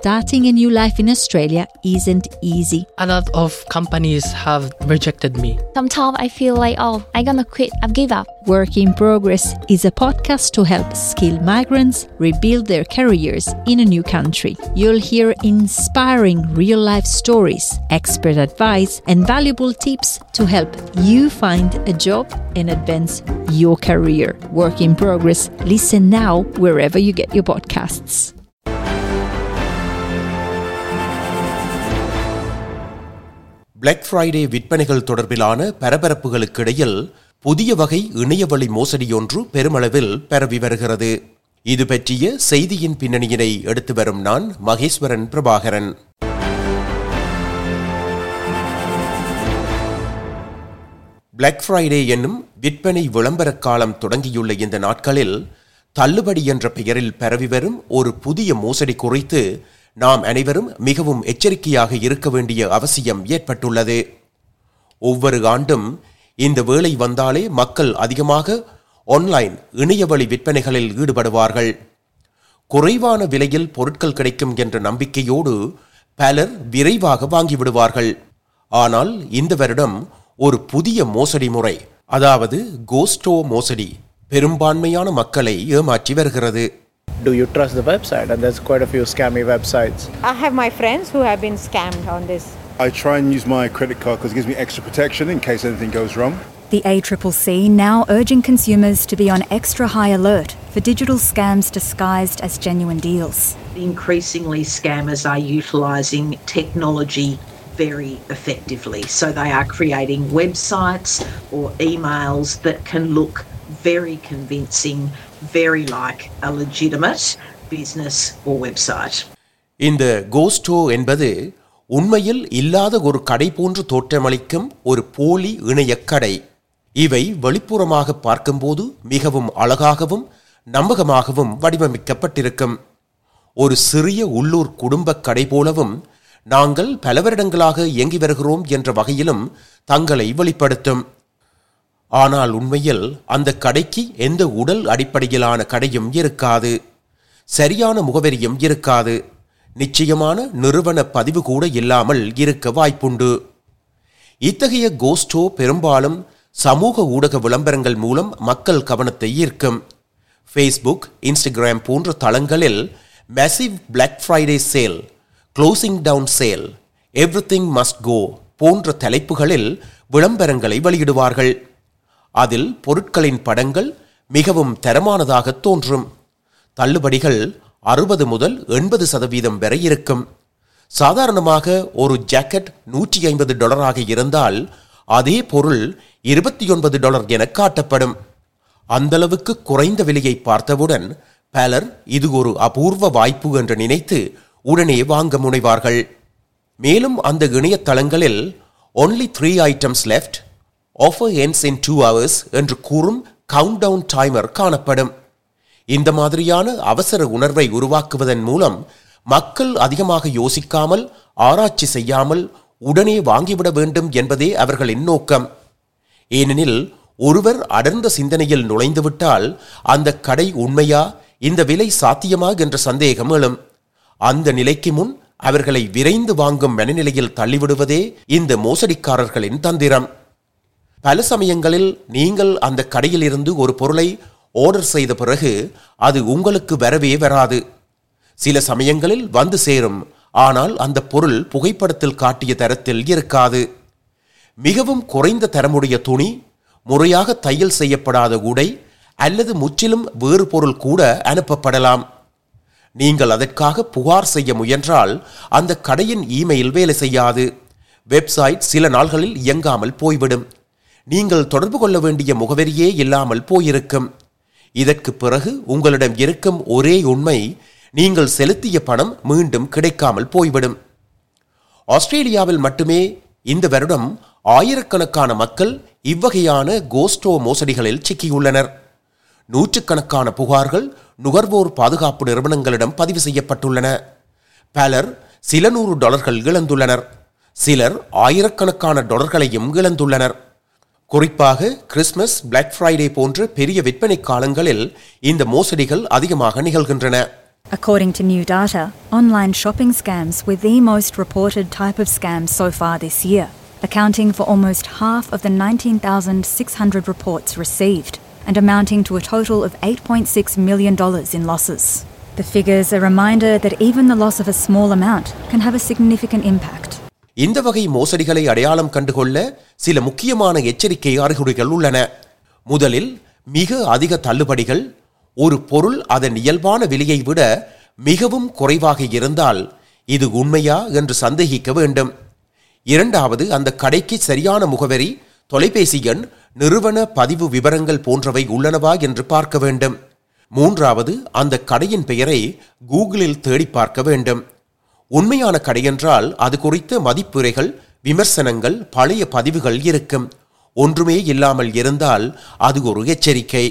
starting a new life in Australia isn't easy. A lot of companies have rejected me. Sometimes I feel like, oh, I'm gonna quit, I've give up. Work in Progress is a podcast to help skilled migrants rebuild their careers in a new country. You'll hear inspiring real life stories, expert advice, and valuable tips to help you find a job and advance your career. Work in Progress. Listen now wherever you get your podcasts. Black Friday விற்பனைகள் தொடர்பிலான பரபரப்புகளுக்கிடையில் புதிய வகை இணையவழி மோசடியொன்று பெருமளவில் பரவி வருகிறது இது பற்றிய செய்தியின் பின்னணியினை எடுத்து வரும் நான் மகேஸ்வரன் பிரபாகரன் பிளாக் ஃப்ரைடே என்னும் விற்பனை விளம்பர காலம் தொடங்கியுள்ள இந்த நாட்களில் தள்ளுபடி என்ற பெயரில் பரவி வரும் ஒரு புதிய மோசடி குறித்து நாம் அனைவரும் மிகவும் எச்சரிக்கையாக இருக்க வேண்டிய அவசியம் ஏற்பட்டுள்ளது ஒவ்வொரு ஆண்டும் இந்த வேளை வந்தாலே மக்கள் அதிகமாக ஆன்லைன் இணையவழி விற்பனைகளில் ஈடுபடுவார்கள் குறைவான விலையில் பொருட்கள் கிடைக்கும் என்ற நம்பிக்கையோடு பலர் விரைவாக வாங்கிவிடுவார்கள் ஆனால் இந்த வருடம் ஒரு புதிய மோசடி முறை அதாவது கோஸ்டோ மோசடி பெரும்பான்மையான மக்களை ஏமாற்றி வருகிறது do you trust the website? And there's quite a few scammy websites. I have my friends who have been scammed on this. I try and use my credit card because it gives me extra protection in case anything goes wrong. The ACCC now urging consumers to be on extra high alert for digital scams disguised as genuine deals. Increasingly, scammers are utilising technology very effectively. So they are creating websites or emails that can look very convincing, very like a legitimate business or website. இந்த கோஸ்டோ என்பது உண்மையில் இல்லாத ஒரு கடை போன்று தோற்றமளிக்கும் ஒரு போலி இணையக் கடை இவை வெளிப்புறமாக பார்க்கும்போது மிகவும் அழகாகவும் நம்பகமாகவும் வடிவமைக்கப்பட்டிருக்கும் ஒரு சிறிய உள்ளூர் குடும்பக் கடை போலவும் நாங்கள் பல வருடங்களாக இயங்கி வருகிறோம் என்ற வகையிலும் தங்களை வெளிப்படுத்தும் ஆனால் உண்மையில் அந்த கடைக்கு எந்த உடல் அடிப்படையிலான கடையும் இருக்காது சரியான முகவரியும் இருக்காது நிச்சயமான நிறுவன பதிவு கூட இல்லாமல் இருக்க வாய்ப்புண்டு இத்தகைய கோஸ்டோ பெரும்பாலும் சமூக ஊடக விளம்பரங்கள் மூலம் மக்கள் கவனத்தை ஈர்க்கும் ஃபேஸ்புக் இன்ஸ்டாகிராம் போன்ற தளங்களில் massive black Friday sale closing down sale everything must go போன்ற தலைப்புகளில் விளம்பரங்களை வெளியிடுவார்கள் அதில் பொருட்களின் படங்கள் மிகவும் தரமானதாக தோன்றும் தள்ளுபடிகள் அறுபது முதல் எண்பது சதவீதம் வரை இருக்கும் சாதாரணமாக ஒரு ஜாக்கெட் நூற்றி ஐம்பது டாலராக இருந்தால் அதே பொருள் இருபத்தி ஒன்பது டாலர் என காட்டப்படும் அந்தளவுக்கு குறைந்த விலையை பார்த்தவுடன் பலர் இது ஒரு அபூர்வ வாய்ப்பு என்று நினைத்து உடனே வாங்க முனைவார்கள் மேலும் அந்த இணையதளங்களில் only three items left offer ends in two hours என்று கூறும் கவுண்ட் டவுன் டைமர் காணப்படும் இந்த மாதிரியான அவசர உணர்வை உருவாக்குவதன் மூலம் மக்கள் அதிகமாக யோசிக்காமல் ஆராய்ச்சி செய்யாமல் உடனே வாங்கிவிட வேண்டும் என்பதே அவர்களின் நோக்கம் ஏனெனில் ஒருவர் அடர்ந்த சிந்தனையில் நுழைந்துவிட்டால் அந்த கடை உண்மையா இந்த விலை சாத்தியமா என்ற சந்தேகம் எழும் அந்த நிலைக்கு முன் அவர்களை விரைந்து வாங்கும் மனநிலையில் தள்ளிவிடுவதே இந்த மோசடிக்காரர்களின் தந்திரம் பல சமயங்களில் நீங்கள் அந்த கடையில் இருந்து ஒரு பொருளை ஆர்டர் செய்த பிறகு அது உங்களுக்கு வரவே வராது சில சமயங்களில் வந்து சேரும் ஆனால் அந்த பொருள் புகைப்படத்தில் காட்டிய தரத்தில் இருக்காது மிகவும் குறைந்த தரமுடைய துணி முறையாக தையல் செய்யப்படாத உடை அல்லது முற்றிலும் வேறு பொருள் கூட அனுப்பப்படலாம் நீங்கள் அதற்காக புகார் செய்ய முயன்றால் அந்த கடையின் இமெயில் வேலை செய்யாது வெப்சைட் சில நாள்களில் இயங்காமல் போய்விடும் நீங்கள் தொடர்பு கொள்ள வேண்டிய முகவரியே இல்லாமல் போயிருக்கும் இதற்கு பிறகு உங்களிடம் இருக்கும் ஒரே உண்மை நீங்கள் செலுத்திய பணம் மீண்டும் கிடைக்காமல் போய்விடும் ஆஸ்திரேலியாவில் மட்டுமே இந்த வருடம் ஆயிரக்கணக்கான மக்கள் இவ்வகையான கோஸ்டோ மோசடிகளில் சிக்கியுள்ளனர் நூற்றுக்கணக்கான புகார்கள் நுகர்வோர் பாதுகாப்பு நிறுவனங்களிடம் பதிவு செய்யப்பட்டுள்ளன பலர் சில நூறு டாலர்கள் இழந்துள்ளனர் சிலர் ஆயிரக்கணக்கான டாலர்களையும் இழந்துள்ளனர் குறிப்பாக கிறிஸ்மஸ் பிளாக் ஃப்ரைடே போன்ற பெரிய விற்பனை காலங்களில் இந்த மோசடிகள் அதிகமாக நிகழ்கின்றன According to new data, online shopping scams were the most reported type of scam so far this year, accounting for almost half of the 19,600 reports received and amounting to a total of $8.6 million in losses. The figures a reminder that even the loss of a small amount can have a significant impact. இந்த வகை மோசடிகளை அடையாளம் கண்டுகொள்ள சில முக்கியமான எச்சரிக்கை அறிகுறிகள் உள்ளன முதலில் மிக அதிக தள்ளுபடிகள் ஒரு பொருள் அதன் இயல்பான விலையை விட மிகவும் குறைவாக இருந்தால் இது உண்மையா என்று சந்தேகிக்க வேண்டும் இரண்டாவது அந்த கடைக்கு சரியான முகவரி தொலைபேசி எண் நிறுவன பதிவு விவரங்கள் போன்றவை உள்ளனவா என்று பார்க்க வேண்டும் மூன்றாவது அந்த கடையின் பெயரை கூகுளில் தேடி பார்க்க வேண்டும் உண்மையான கடையென்றால் அது குறித்த மதிப்புரைகள் விமர்சனங்கள் பழைய பதிவுகள் இருக்கும் ஒன்றுமே இல்லாமல் இருந்தால் அது ஒரு எச்சரிக்கை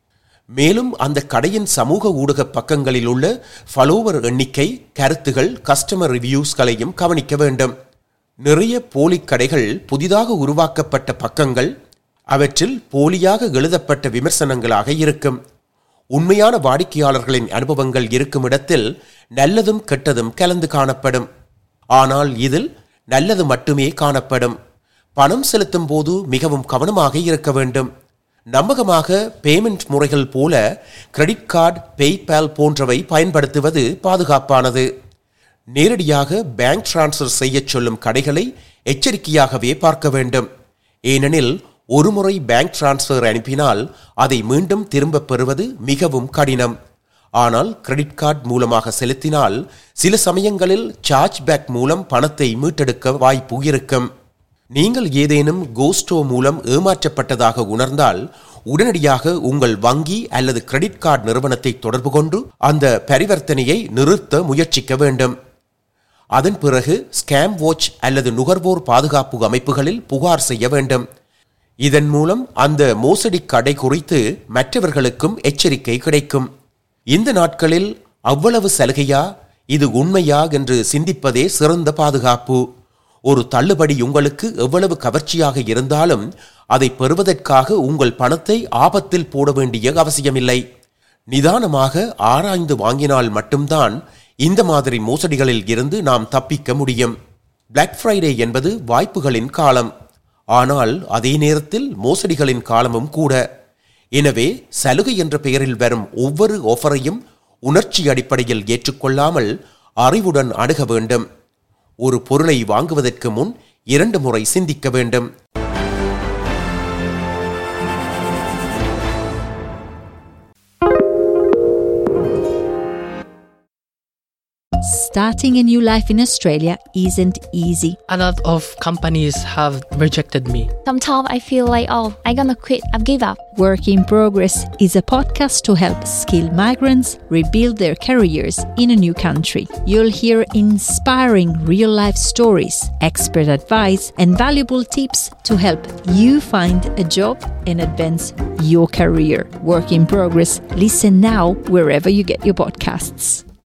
மேலும் அந்த கடையின் சமூக ஊடக பக்கங்களில் உள்ள ஃபாலோவர் எண்ணிக்கை கருத்துகள் கஸ்டமர் ரிவ்யூஸ்களையும் கவனிக்க வேண்டும் நிறைய போலி கடைகள் புதிதாக உருவாக்கப்பட்ட பக்கங்கள் அவற்றில் போலியாக எழுதப்பட்ட விமர்சனங்களாக இருக்கும் உண்மையான வாடிக்கையாளர்களின் அனுபவங்கள் இருக்கும் இடத்தில் நல்லதும் கெட்டதும் கலந்து காணப்படும் ஆனால் இதில் நல்லது மட்டுமே காணப்படும் பணம் செலுத்தும் போது மிகவும் கவனமாக இருக்க வேண்டும் நம்பகமாக பேமெண்ட் முறைகள் போல கிரெடிட் கார்டு பேபால் போன்றவை பயன்படுத்துவது பாதுகாப்பானது நேரடியாக பேங்க் டிரான்ஸ்ஃபர் செய்யச் சொல்லும் கடைகளை எச்சரிக்கையாகவே பார்க்க வேண்டும் ஏனெனில் ஒருமுறை பேங்க் டிரான்ஸ்ஃபர் அனுப்பினால் அதை மீண்டும் திரும்பப் பெறுவது மிகவும் கடினம் ஆனால் கிரெடிட் கார்டு மூலமாக செலுத்தினால் சில சமயங்களில் சார்ஜ் பேக் மூலம் பணத்தை மீட்டெடுக்க வாய்ப்பு இருக்கும் நீங்கள் ஏதேனும் கோஸ்டோ மூலம் ஏமாற்றப்பட்டதாக உணர்ந்தால் உடனடியாக உங்கள் வங்கி அல்லது கிரெடிட் கார்டு நிறுவனத்தை தொடர்பு கொண்டு அந்த பரிவர்த்தனையை நிறுத்த முயற்சிக்க வேண்டும் அதன் பிறகு ஸ்கேம் வாட்ச் அல்லது நுகர்வோர் பாதுகாப்பு அமைப்புகளில் புகார் செய்ய வேண்டும் இதன் மூலம் அந்த மோசடி கடை குறித்து மற்றவர்களுக்கும் எச்சரிக்கை கிடைக்கும் இந்த நாட்களில் அவ்வளவு சலுகையா இது உண்மையா என்று சிந்திப்பதே சிறந்த பாதுகாப்பு ஒரு தள்ளுபடி உங்களுக்கு எவ்வளவு கவர்ச்சியாக இருந்தாலும் அதை பெறுவதற்காக உங்கள் பணத்தை ஆபத்தில் போட வேண்டிய அவசியமில்லை நிதானமாக ஆராய்ந்து வாங்கினால் மட்டும்தான் இந்த மாதிரி மோசடிகளில் இருந்து நாம் தப்பிக்க முடியும் பிளாக் ஃப்ரைடே என்பது வாய்ப்புகளின் காலம் ஆனால் அதே நேரத்தில் மோசடிகளின் காலமும் கூட எனவே சலுகை என்ற பெயரில் வரும் ஒவ்வொரு ஆஃபரையும் உணர்ச்சி அடிப்படையில் ஏற்றுக்கொள்ளாமல் அறிவுடன் அணுக வேண்டும் ஒரு பொருளை வாங்குவதற்கு முன் இரண்டு முறை சிந்திக்க வேண்டும் Starting a new life in Australia isn't easy. A lot of companies have rejected me. Sometimes I feel like, oh, I'm gonna quit. I've give up. Work in Progress is a podcast to help skilled migrants rebuild their careers in a new country. You'll hear inspiring real life stories, expert advice, and valuable tips to help you find a job and advance your career. Work in Progress. Listen now wherever you get your podcasts.